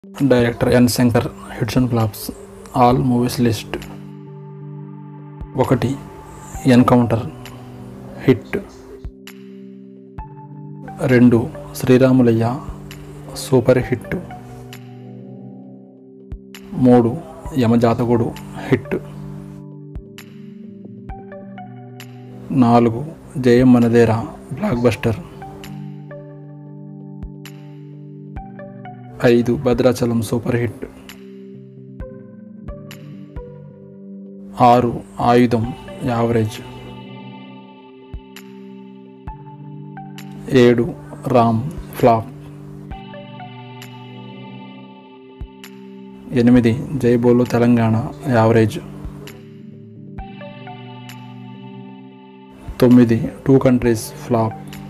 director N Shankar hits and flops all movies list ఒకటి encounter hit రెండు Sriramulayya super hit మూడు యమజాతకుడు hit నాలుగు జయం మనదేరా బ్లాక్ బస్టర్ ఐదు భద్రాచలం సూపర్ హిట్ ఆరు ఆయుధం యావరేజ్ ఏడు రామ్ ఫ్లాప్ ఎనిమిది జై బోలో తెలంగాణ యావరేజ్ తొమ్మిది టూ కంట్రీస్ ఫ్లాప్